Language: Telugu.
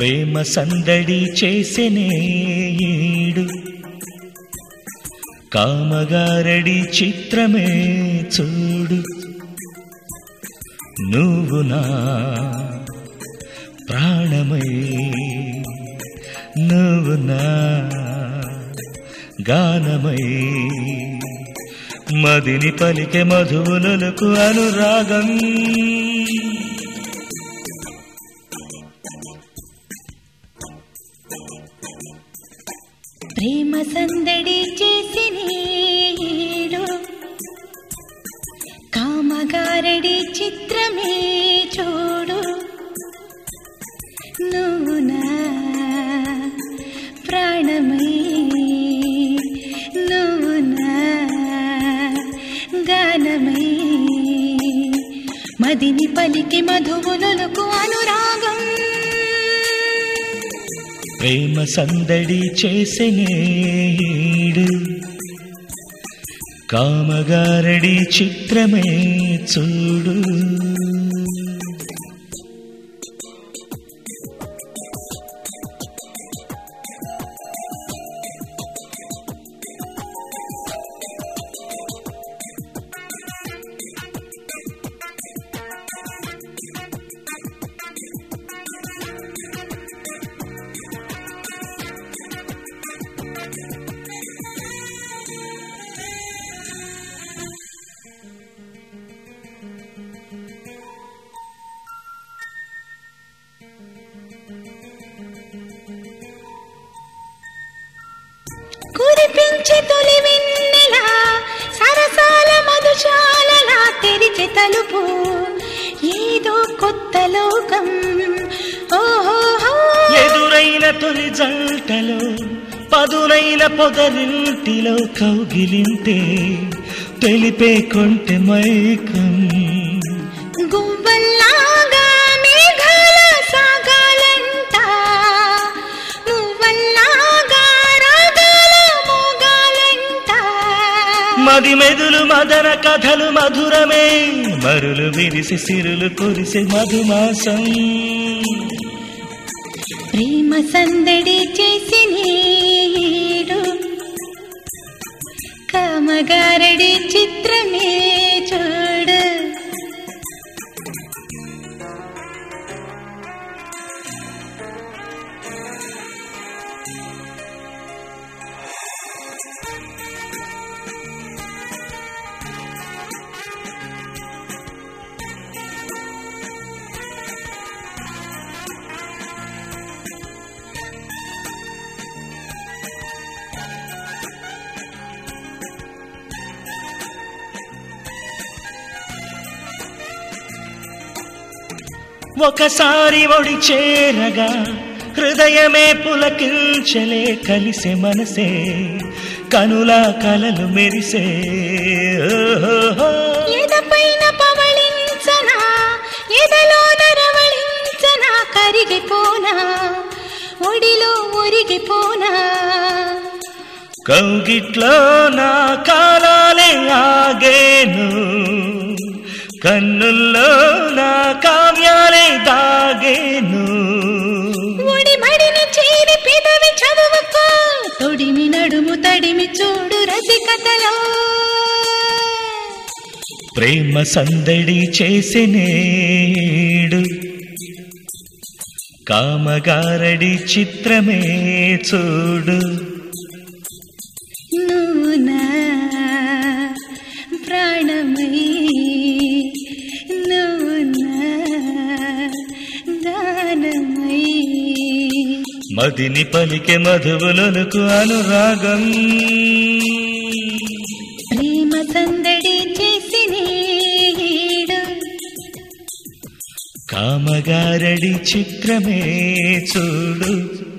ప్రేమ సందడి చేసెనే ఈడు కామగారడి చిత్రమే చూడు నువ్వు నా ప్రాణమై నువ్వు నా గానమై మదిని పలికే మధువులకు అనురాగం ప్రేమ సందడి చేసి నీడు కామగారడి చిత్రమే చూడు నువ్వు నా ప్రాణమై నువ్వు నా గానమై మదిని పలికి మధువులకు అనురాగం ప్రేమ సందడి చేసెనేడు కామగారడి చిత్రమే చూడు కురిపించే తొలి వెన్నెల సరసాల మధుశాలలా తెరిచే తలుపు ఏదో కొత్త లోకం ఓహో ఎదురైన తొలి జంటలో పదునైన పొదరింటిలో కౌగిలింతే తెలిపే కొంటె మైకం గువ్వల్లాగా మేఘాల సాగాలంట మువ్వల్లాగా రాగాల మోగాలంట మది మెదులు మదన కథలు మధురమే మరులు విరిసి సిరులు కురిసి మధుమాసం ప్రేమ సందడి చేసి నీడు కామగారడి చిత్రమే చూడు ఒకసారి ఒడి చేరగా హృదయమే పులకించలే కలిసే మనసే కనుల కలలు మెరిసే ఓహోహో. ఎదపైన పవళించనా ఎదలో నరవళించనా కరిగిపోనా ఒడిలో ఒరిగిపోనా కౌగిట్లో నా కాలాలే ఆగేను కన్నుల్లో నా కావ్యాలే దాగేను ఒడి మడిని చేరి పెదవి చదువుకో తొడిమి నడుము తడిమి చూడు రసికతలో ప్రేమ సందడి చేసినేడు కామగారడి చిత్రమే చూడు నువ్వు నా ప్రాణమై నువ్వు నా దానమై మదిని పలికే మధువులకు అనురాగం ప్రేమ సందడి చేసి నీడు కామగారడి చిత్రమే చూడు